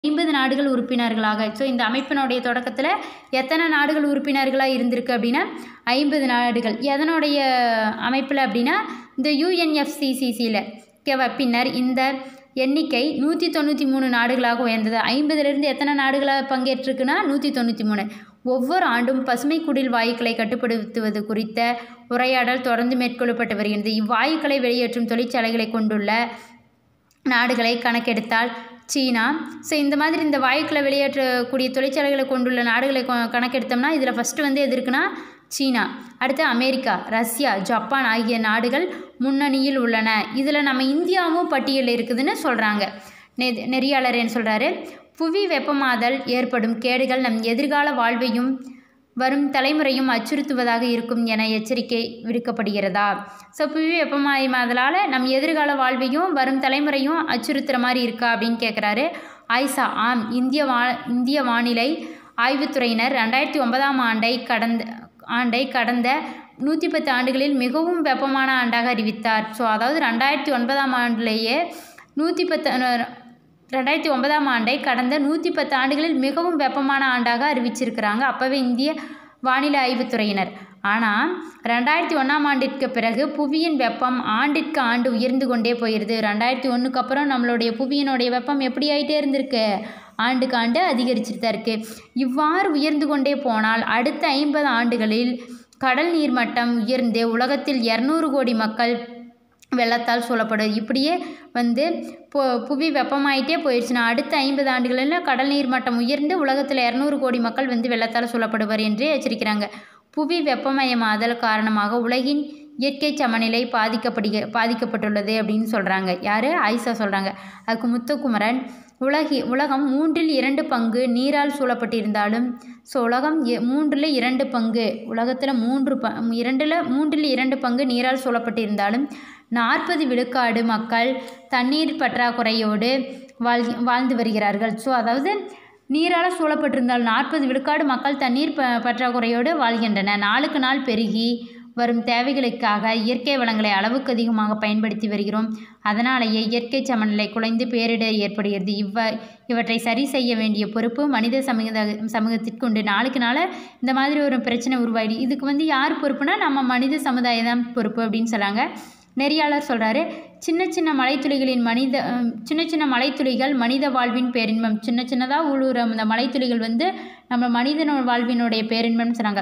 ஐம்பது நாடுகள் உறுப்பினர்களாக ஸோ இந்த அமைப்பினுடைய தொடக்கத்தில் எத்தனை நாடுகள் உறுப்பினர்களாக இருந்திருக்கு அப்படின்னா ஐம்பது நாடுகள் எதனுடைய அமைப்பில் அப்படின்னா இந்த யூஎன்எஃப்சிசிசியில் ஓகேவா பின்னர் இந்த எண்ணிக்கை நூற்றி தொண்ணூற்றி மூணு நாடுகளாக உயர்ந்தது ஐம்பதுலேருந்து எத்தனை நாடுகளாக பங்கேற்றிருக்குன்னா நூற்றி தொண்ணூற்றி மூணு ஒவ்வொரு ஆண்டும் பசுமை குடில் வாயுக்களை கட்டுப்படுத்துவது குறித்த உரையாடல் தொடர்ந்து மேற்கொள்ளப்பட்டு வருகிறது இவ்வாயுக்களை வெளியேற்றும் தொழிற்சாலைகளை கொண்டுள்ள நாடுகளை கணக்கெடுத்தால் சீனா ஸோ இந்த மாதிரி இந்த வாயுக்களை வெளியேற்றக்கூடிய தொழிற்சாலைகளை கொண்டுள்ள நாடுகளை கொ- கணக்கெடுத்தோம்னா இதில் ஃபஸ்ட்டு வந்து எது இருக்குன்னா சீனா அடுத்து அமெரிக்கா ரஷ்யா ஜப்பான் ஆகிய நாடுகள் முன்னணியில் உள்ளன இதில் நம்ம இந்தியாவும் பட்டியலில் இருக்குதுன்னு சொல்கிறாங்க நெ நெறியாளர் என்ன சொல்கிறாரு புவி வெப்பமாதல் ஏற்படும் கேடுகள் நம் எதிர்கால வாழ்வையும் வரும் தலைமுறையும் அச்சுறுத்துவதாக இருக்கும் என எச்சரிக்கை விடுக்கப்படுகிறதா ஸோ புவி வெப்பமயமாதலால் நம் எதிர்கால வாழ்வையும் வரும் தலைமுறையும் அச்சுறுத்துகிற மாதிரி இருக்கா அப்படின்னு கேட்குறாரு ஆயிஷா ஆம் இந்திய வா இந்திய வானிலை ஆய்வுத்துறையினர் ரெண்டாயிரத்தி ஒன்பதாம் ஆண்டை கடந்த ஆண்டை கடந்த நூற்றி பத்து ஆண்டுகளில் மிகவும் வெப்பமான ஆண்டாக அறிவித்தார் ஸோ அதாவது ரெண்டாயிரத்தி ஒன்பதாம் ஆண்டுலேயே நூற்றி பத்து ரெண்டாயிரத்தி ஒன்பதாம் ஆண்டை கடந்த நூற்றி பத்து ஆண்டுகளில் மிகவும் வெப்பமான ஆண்டாக அறிவிச்சிருக்கிறாங்க அப்போவே இந்திய வானிலை ஆய்வுத்துறையினர் ஆனால் ரெண்டாயிரத்தி ஒன்றாம் ஆண்டிற்கு பிறகு புவியின் வெப்பம் ஆண்டிற்கு ஆண்டு உயர்ந்து கொண்டே போயிருது ரெண்டாயிரத்தி ஒன்றுக்கு அப்புறம் நம்மளுடைய புவியினுடைய வெப்பம் எப்படி ஆகிட்டே இருந்திருக்கு ஆண்டுக்கு ஆண்டு அதிகரிச்சுட்டு தான் இருக்குது இவ்வாறு உயர்ந்து கொண்டே போனால் அடுத்த ஐம்பது ஆண்டுகளில் கடல் நீர் மட்டம் உயர்ந்து உலகத்தில் இரநூறு கோடி மக்கள் வெள்ளத்தால் சூழப்படும் இப்படியே வந்து பு புவி வெப்பமாயிட்டே போயிடுச்சுன்னா அடுத்த ஐம்பது ஆண்டுகளில் கடல் நீர் மட்டம் உயர்ந்து உலகத்தில் இரநூறு கோடி மக்கள் வந்து வெள்ளத்தால் சூழப்படுவர் என்று எச்சரிக்கிறாங்க புவி வெப்பமயமாதல் காரணமாக உலகின் இயற்கை சமநிலை பாதிக்கப்படுக பாதிக்கப்பட்டுள்ளது அப்படின்னு சொல்கிறாங்க யார் ஆயிஷா சொல்கிறாங்க அதுக்கு முத்துக்குமரன் உலகி உலகம் மூன்றில் இரண்டு பங்கு நீரால் சூழப்பட்டிருந்தாலும் ஸோ உலகம் எ- மூன்றில் இரண்டு பங்கு உலகத்தில் மூன்று ப இரண்டில் மூன்றில் இரண்டு பங்கு நீரால் சூழப்பட்டிருந்தாலும் நாற்பது விழுக்காடு மக்கள் தண்ணீர் பற்றாக்குறையோடு வாழ் வாழ்ந்து வருகிறார்கள் ஸோ அதாவது நீரால் சூழப்பட்டிருந்தால் நாற்பது விழுக்காடு மக்கள் தண்ணீர் ப பற்றாக்குறையோடு வாழ்கின்றன நாளுக்கு நாள் பெருகி வரும் தேவைகளுக்காக இயற்கை வளங்களை அளவுக்கு அதிகமாக பயன்படுத்தி வருகிறோம் அதனாலேயே இயற்கை சமநிலை குலைந்து பேரிடர் ஏற்படுகிறது இவ்வ இவற்றை சரி செய்ய வேண்டிய பொறுப்பு மனித சமூக சமூகத்திற்கு உண்டு நாளுக்கு நாள் இந்த மாதிரி ஒரு பிரச்சனை உருவாயிடு இதுக்கு வந்து யார் பொறுப்புனா நம்ம மனித சமுதாயம் தான் பொறுப்பு அப்படின்னு சொன்னாங்க நெறியாளர் சொல்கிறாரு சின்ன சின்ன மலைத்துளிகளின் மனித அஹ், சின்ன சின்ன மலைத்துளிகள் மனித வாழ்வின் பேரின்பம் சின்ன சின்னதாக ஊழுற அந்த மலைத்துளிகள் வந்து நம்ம மனிதன வாழ்வினுடைய பேரின்பம்னு சொன்னாங்க